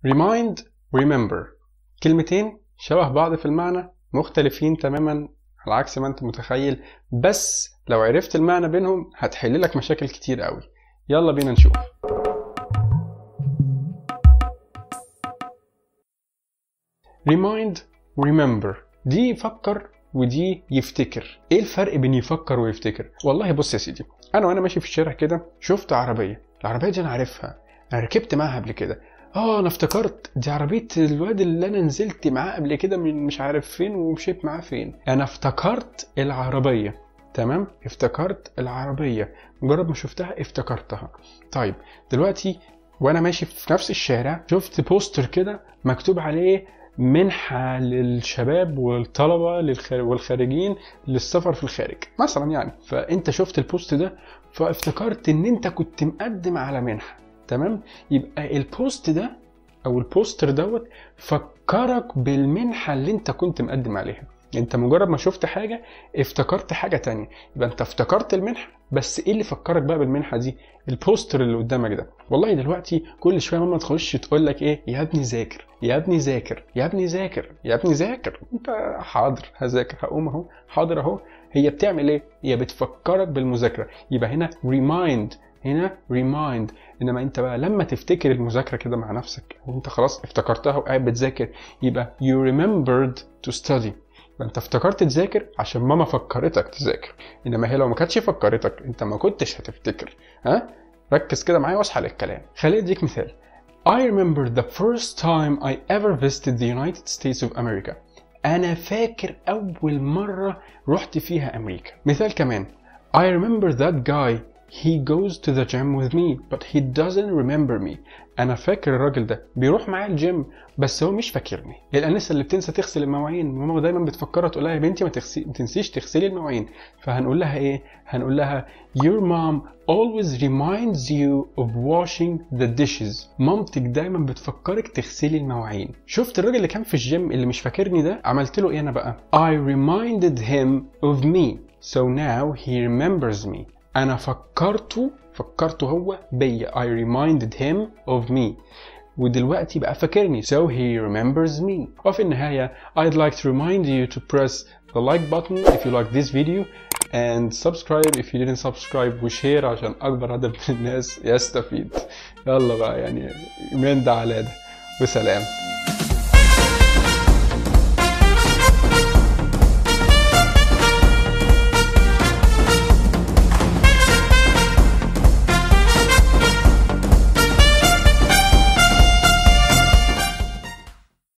remind remember كلمتين شبه بعض في المعنى مختلفين تماما على عكس ما انت متخيل بس لو عرفت المعنى بينهم هتحل لك مشاكل كتير قوي يلا بينا نشوف remind remember دي يفكر ودي يفتكر ايه الفرق بين يفكر ويفتكر والله بص يا سيدي انا وانا ماشي في الشارع كده شفت عربيه العربيه دي انا عارفها انا ركبت معاها قبل كده اه انا افتكرت دي عربيه الواد اللي انا نزلت معاه قبل كده من مش عارف فين ومشيت معاه فين انا افتكرت العربيه تمام افتكرت العربيه مجرد ما شفتها افتكرتها طيب دلوقتي وانا ماشي في نفس الشارع شفت بوستر كده مكتوب عليه منحة للشباب والطلبة والخارجين للسفر في الخارج مثلا يعني فانت شفت البوست ده فافتكرت ان انت كنت مقدم على منحة تمام يبقى البوست ده او البوستر دوت فكرك بالمنحة اللي انت كنت مقدم عليها انت مجرد ما شفت حاجة افتكرت حاجة تانية يبقى انت افتكرت المنحة بس ايه اللي فكرك بقى بالمنحة دي البوستر اللي قدامك ده والله دلوقتي كل شوية ماما تخش تقول لك ايه يا ابني ذاكر يا ابني ذاكر يا ابني ذاكر يا ابني ذاكر انت حاضر هذاكر هقوم اهو حاضر اهو هي بتعمل ايه هي بتفكرك بالمذاكرة يبقى هنا remind هنا remind انما انت بقى لما تفتكر المذاكره كده مع نفسك وانت خلاص افتكرتها وقاعد بتذاكر يبقى you remembered to study يبقى انت افتكرت تذاكر عشان ماما فكرتك تذاكر انما هي لو ما كانتش فكرتك انت ما كنتش هتفتكر ها ركز كده معايا واصحى للكلام خليني اديك مثال I remember the first time I ever visited the United States of America انا فاكر اول مره رحت فيها امريكا مثال كمان I remember that guy he goes to the gym with me but he doesn't remember me انا فاكر الراجل ده بيروح معايا الجيم بس هو مش فاكرني الانسه اللي بتنسى تغسل المواعين ماما دايما بتفكرها تقول لها يا بنتي ما, تغسي... ما تنسيش تغسلي المواعين فهنقول لها ايه هنقول لها your mom always reminds you of washing the dishes مامتك دايما بتفكرك تغسلي المواعين شفت الراجل اللي كان في الجيم اللي مش فاكرني ده عملت له ايه انا بقى I reminded him of me so now he remembers me انا فكرته فكرته هو بيا I reminded him of me ودلوقتي بقى فاكرني so he remembers me وفي النهاية I'd like to remind you to press the like button if you like this video and subscribe if you didn't subscribe وشير عشان أكبر عدد من الناس يستفيد يلا بقى يعني من ده على ده وسلام